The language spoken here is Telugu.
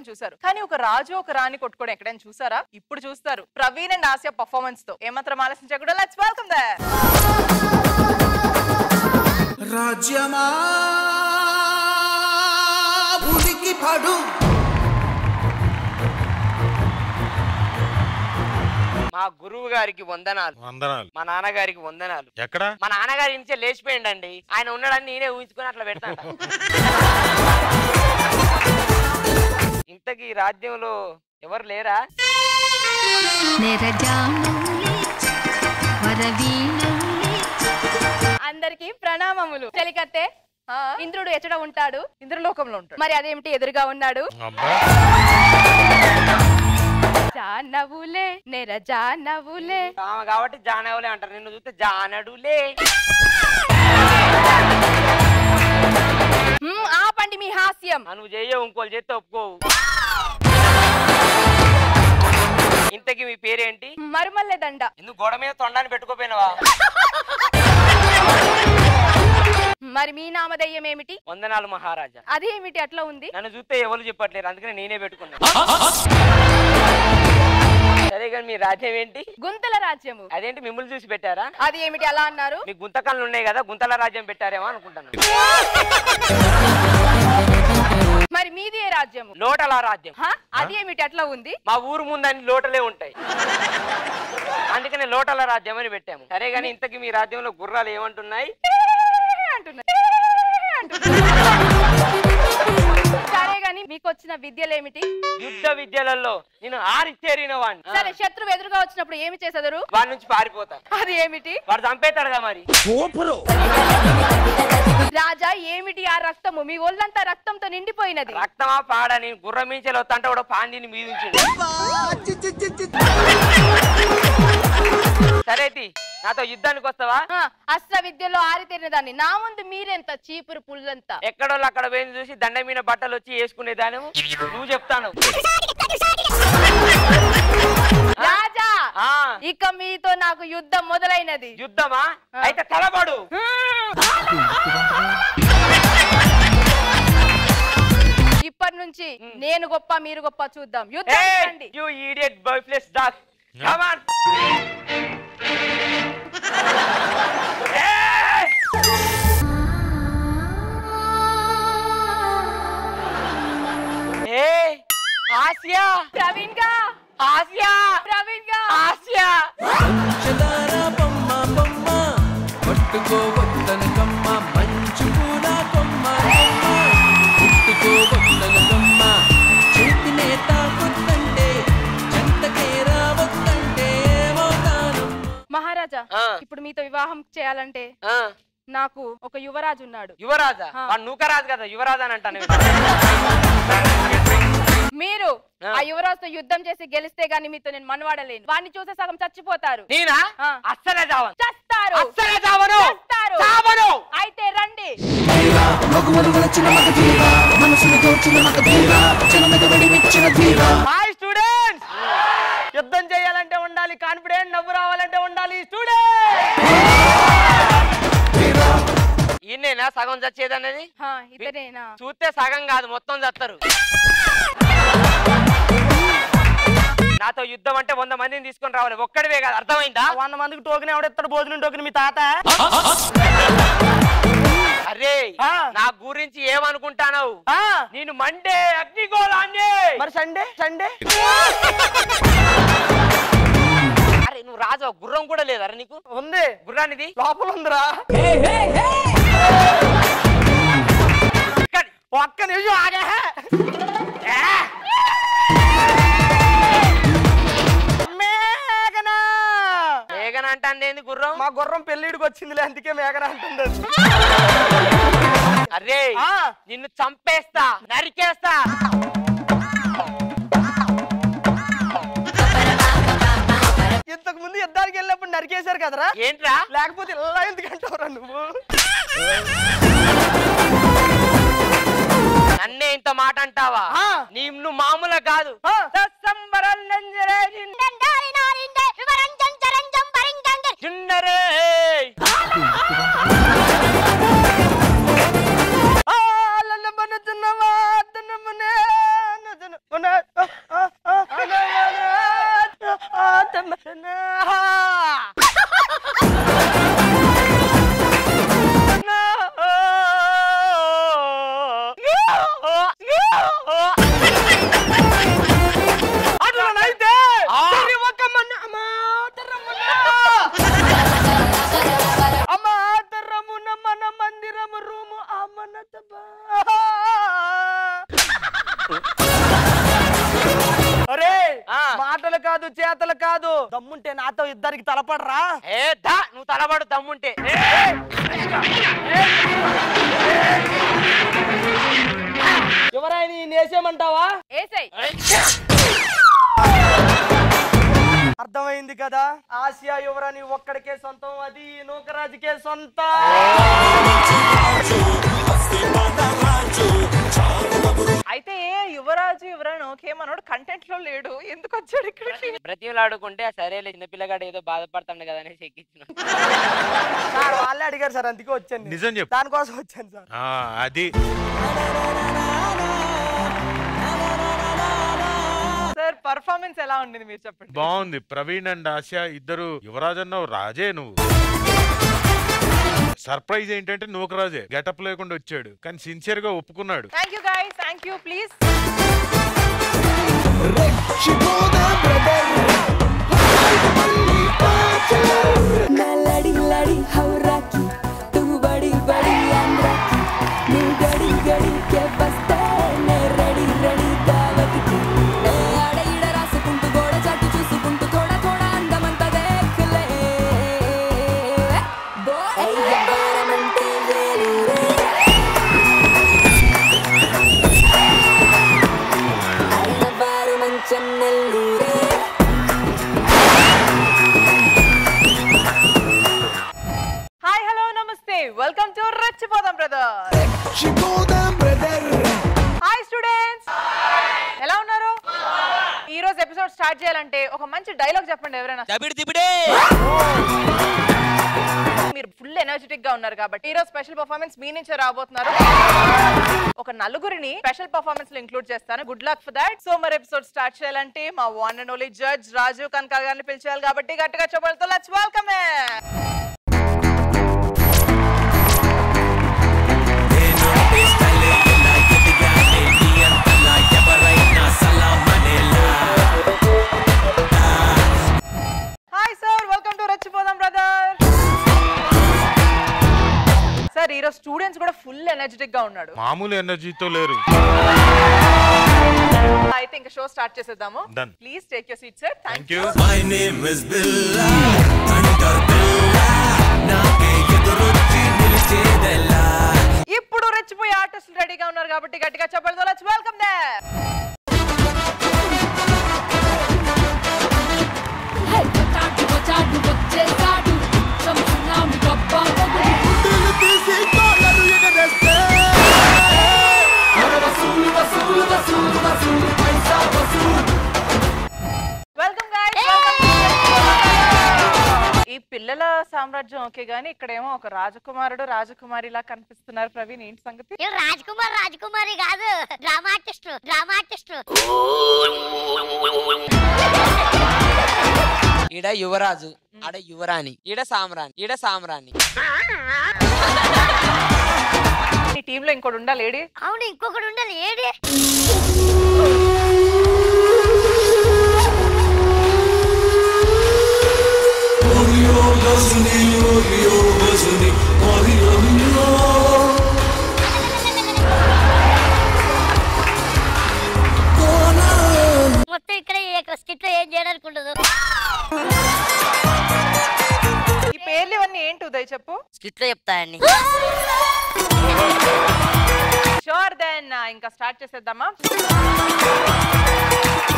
కొట్టుకోవడం చూసారు కానీ ఒక రాజు ఒక రాణి కొట్టుకోవడం ఎక్కడైనా చూసారా ఇప్పుడు చూస్తారు ప్రవీణ్ అండ్ ఆసియా పర్ఫార్మెన్స్ తో ఏమాత్రం ఆలోచించకుండా లెట్స్ వెల్కమ్ ద రాజ్యమా ఉనికి పడు మా గురువు గారికి వందనాలు వందనాలు మా నాన్నగారికి వందనాలు ఎక్కడ మా నాన్నగారి నుంచే లేచిపోయిండండి ఆయన ఉన్నాడని నేనే ఊహించుకొని అట్లా పెడతాను ఇంతకీ ఈ రాజ్యంలో ఎవరు లేరా నెరజానల్లే వరవీణల్లే అందరికి ప్రణామములు చలికత్తే ఇంద్రుడు ఎచ్చట ఉంటాడు ఇంద్రలోకంలో ఉంటాడు మరి అదేమిటి ఎదురుగా ఉన్నాడు అబ్బా జానవులే నెర జానవులే ఆమె కాబట్టి జానవులే అంటారు నిన్ను చూస్తే జానడులే మ్మ్, ఆపండి మీ హాస్యం ఆ, నువ్వు చెయ్యవు ఇంకోళ్ళు చేస్తే ఒప్పుకోవు ఇంతకీ మీ పేరేంటి మరుమల్లె దండ ఎందుకు గోడ మీద తొండాన్ని పెట్టుకోపోయినవా మరి మీ నామధేయం ఏమిటి వందనాలు మహారాజా అదేమిటి అట్లా ఉంది నన్ను చూస్తే ఎవరు చెప్పట్లేరు అందుకని నేనే పెట్టుకున్నా సరే కానీ మీ రాజ్యం ఏంటి గుంతల రాజ్యము అదేంటి మిమ్మల్ని చూసి పెట్టారా అది ఏమిటి అలా అన్నారు మీ గుంతకళ్ళు ఉన్నాయి కదా గుంతల రాజ్యం పెట్టారేమో అనుకుంటాను మరి మీది ఏ రాజ్యము లోటల రాజ్యం హ? అది ఏమిటి అట్లా ఉంది మా ఊరు ముందు అన్ని లోటలే ఉంటాయి అందుకనే లోటల రాజ్యం అని పెట్టాము సరే కానీ ఇంతకి మీ రాజ్యంలో గుర్రాలు ఏమంటున్నాయి అంటున్నా అంటున్నా. సరే గాని మీకు వచ్చిన విద్యలేమిటి యుద్ధ విద్యలలో నేను ఆరిచ్చేరిన వాడిని సరే శత్రువు ఎదురుగా వచ్చినప్పుడు ఏమి చేసేదరు వాడి నుంచి పారిపోతా అది ఏమిటి వాడు చంపేతాడుగా మరి రాజా ఏమిటి ఆ రక్తము మీ ఒళ్ళంతా రక్తంతో నిండిపోయినది రక్తమా పాడని గుర్రం మీంచెలు వస్తంటే కూడా పాండిని మీద ఉంచిండు సరే తి, నాతో యుద్ధానికి వస్తావా ఆ, అస్త్ర విద్యలో ఆరితేరిన దాన్ని నా ముందు మీరెంత చీపురు పుల్లంతా ఎక్కడోళ్ళు అక్కడ పోయింది చూసి దండ మీద బట్టలు వచ్చి వేసుకునే దాని నువ్వు చెప్తాను రాజా ఆ ఇక మీతో నాకు యుద్ధం మొదలైనది యుద్ధమా అయితే తలబడు ఇప్పటి నుంచి నేను గొప్ప మీరు గొప్ప చూద్దాం యుద్ధం రండి. యు ఈడియట్ బర్ఫ్లెస్ డాగ్ కమ్ ఆన్ ఏ ఆసియా ప్రవీణ్ గా ఆసియా ప్రవీణ్ గా ఆసియా పంచదార బొమ్మ బొమ్మ పట్టుకోవద్దన కమ్మ మంచు పూల కొమ్మ కొమ్మ పుట్టుకోవద్దన కమ్మ చేతినే తాకొద్దంటే చెంతకే రావద్దంటే ఏమవుతాను మహారాజా ఆ. ఇప్పుడు మీతో వివాహం చేయాలంటే ఆ, నాకు ఒక యువరాజు ఉన్నాడు యువరాజా ఆ. వాడు నూకరాజు కదా యువరాజు అని అంటాను మీరు ఆ. ఆ యువరాజుతో యుద్ధం చేసి గెలిస్తే గాని మీతో నేను మనవాడలేను వాడిని చూసే సగం చచ్చిపోతారు నేనా ఆ. అస్సలే చావను చస్తారు అస్సలే చావను చస్తారు చావను అయితే రండి మగువలు వలచిన మగ ధీర మనసును దోచిన మగ ధీర జనమెదవడి మెచ్చిన ధీర హాయ్ స్టూడెంట్స్ యుద్ధం చేయాలంటే ఉండాలి కాన్ఫిడెంట్ నవ్వు రావాలంటే ఉండాలి స్టూడెంట్ ఈయనేనా సగం చచ్చేది అనేది హా, ఇతనేనా చూస్తే సగం కాదు మొత్తం చస్తారు నాతో యుద్ధం అంటే వంద మందిని తీసుకొని రావాలి ఒక్కడివే కాదు అర్థమైందా వంద మందికి టోకెన్ ఎవడెత్తాడు భోజనం టోకెన్ మీ తాత అరే ఆ. నా గురించి ఏమనుకుంటానవు ఆ, నేను మండే అగ్నిగోళాన్ని మరి సండే సండే అరే నువ్వు రాజు గుర్రం కూడా లేదరా నీకు ఉంది గుర్రానిది లోపల ఉందిరా ఇక్కడ. ఒక్క నిమిషం ఆగా మేఘనా మేఘన అంటే ఏంది గుర్రం మా గుర్రం పెళ్ళిడికి వచ్చిందిలే అందుకే మేఘన అంటుంది అది. అరే ఆ. నిన్ను చంపేస్తా నరికేస్తా ఇంతకు ముందు యుద్ధానికి వెళ్ళినప్పుడు నరికేశారు కదరా ఏంట్రా లేకపోతే ఇలా ఎందుకంటావురా నువ్వు నన్నే ఇంత మాట అంటావా ఆ. నీ నువ్వు మామూలు కాదు ఆ. చుండరే ఆ, లల్లబనుచున్నవా, అద్దనమునే, నజను. తమ- అట్లనైతే సరి ఒక మన అమ్మా తరమున. అమ్మా తరమున మన మందిరము రూము అమనతబా. అరే ఆ. మాటలు కాదు చేతలు కాదు దమ్ముంటే నాతో ఇద్దరికి తలపడరా ఏ దా నువ్వు తలబడు దమ్ముంటే ఎవరైనా నేసేమంటావా ఏసై అర్థమైంది కదా ఆసియా యువరాని ఒక్కడికే సొంతం అది నూకరాజుకే సొంతం అయితే యువరాజు యువరాణి ఓకే మనోడు కంటెంట్ లో లేడు ఎందుకు వచ్చాడు ఇక్కడికి బ్రతిమలాడుకుంటే సరేలే చిన్నపిల్లగాడు ఏదో బాధపడుతుండ కదా అనేసి ఎక్కించిన సార్ వాళ్ళే అడిగారు సార్ అందుకే వచ్చాను నేను. నిజం చెప్పు. దానికోసం వచ్చాను సార్ ఆ, అది సార్ పర్ఫార్మెన్స్ ఎలా ఉండింది మీరు చెప్పండి బాగుంది ప్రవీణ్ అండ్ ఆశ ఇద్దరు యువరాజ్ అన్నావు రాజే నువ్వు సర్ప్రైజ్ ఏంటంటే నూకరాజే గెటప్ లేకుండా వచ్చాడు కానీ సిన్సియర్ గా ఒప్పుకున్నాడు thank you guys thank you please రెచ్చిపోదా బ్రదర్ मैं लड़ी लड़ी हवरा की तू बड़ी बड़ी आंध्रा की నీ గడి గడి కే బస్తే నే రెడీ రెడీ దావతికి నే ఆడ ఈడ రాసుకుంటూ గోడ చాటు చూసుకుంటూ తోడా తోడా అందమంతా దేఖలే బోయ్ ఎవ్వరమంటే వేరే అయిన వారు మంచం నెల్లూరే hi hello namaste welcome to రచ్చిపోదాం బ్రదర్ రెచ్చిపోదా బ్రదర్ హాయ్ స్టూడెంట్స్ ఎలా ఉన్నారు ఈ రోజు ఎపిసోడ్ స్టార్ట్ చేయాలంటే ఒక మంచి డైలాగ్ చెప్పండి ఎవరైనా మీరు ఫుల్ ఎనర్జెటిక్ గా ఉన్నారు కాబట్టి ఈ రోజు స్పెషల్ పర్ఫార్మెన్స్ మీ నుంచే రాబోతున్నారు ఒక నలుగురిని స్పెషల్ పర్ఫార్మెన్స్ లో ఇంక్లూడ్ చేస్తాను good luck for that so మరి ఎపిసోడ్ స్టార్ట్ చేయాలంటే మా one and only judge Raju Kanakala గారిని పిలిచేయాలి కాబట్టి గట్టిగా చెప్పడంతో let's welcome hi sir welcome to రచ్చిపోదాం బ్రదర్ సార్ ఈరోజు స్టూడెంట్స్ కూడా ఫుల్ ఎనర్జెటిక్ గా ఉన్నాడు మామూలు ఎనర్జీతో లేరు అయితే ఇంకా షో స్టార్ట్ చేసేద్దాము Done. Please take your seat sir thank thank you My name is Billa, Thunder Billa. నాకే ఎదురొచ్చి నిలిచేదెలా ఇప్పుడు రెచ్చిపోయి ఆర్టిస్టులు రెడీగా ఉన్నారు కాబట్టి గట్టిగా చెప్పడంతో లెట్స్ వెల్కమ్ దే హే చాటు చాటు వచ్చేసాడు చంపునామి గొప్ప మొగుడు గుడ్డలు తీసి కాలరు ఎగరేస్తే వసూలు వసూలు వసూలు వసూలు పైసా వసూలు వెల్కమ్ గైస్ ఈ పిల్లల సామ్రాజ్యం ఓకే గానీ ఇక్కడేమో ఒక రాజకుమారుడు రాజకుమారిలా కనిపిస్తున్నారు ప్రవీణ్ ఏంటి సంగతి నేను రాజ్ కుమార్ రాజ్ కుమారి కాదు డ్రామా ఆర్టిస్ట్ డ్రామా ఆర్టిస్ట్ ఈడ యువరాజు ఆడ యువరాణి ఈడ సామ్రాణి ఈడ సామ్రాణి ఈ టీమ్ లో ఇంకోటి ఉండాలి లేడీ అవును ఇంకొకటి ఉండాలి ఏడి మొత్తం ఇక్కడ స్కిట్ లో ఏం చేయడానికి ఉండదు ఈ పేర్లు ఇవన్నీ ఏంటి ఉదయ్ చెప్పు స్కిట్ లో చెప్తా అండి షూర్ దెన్ ఇంకా స్టార్ట్ చేసేద్దామా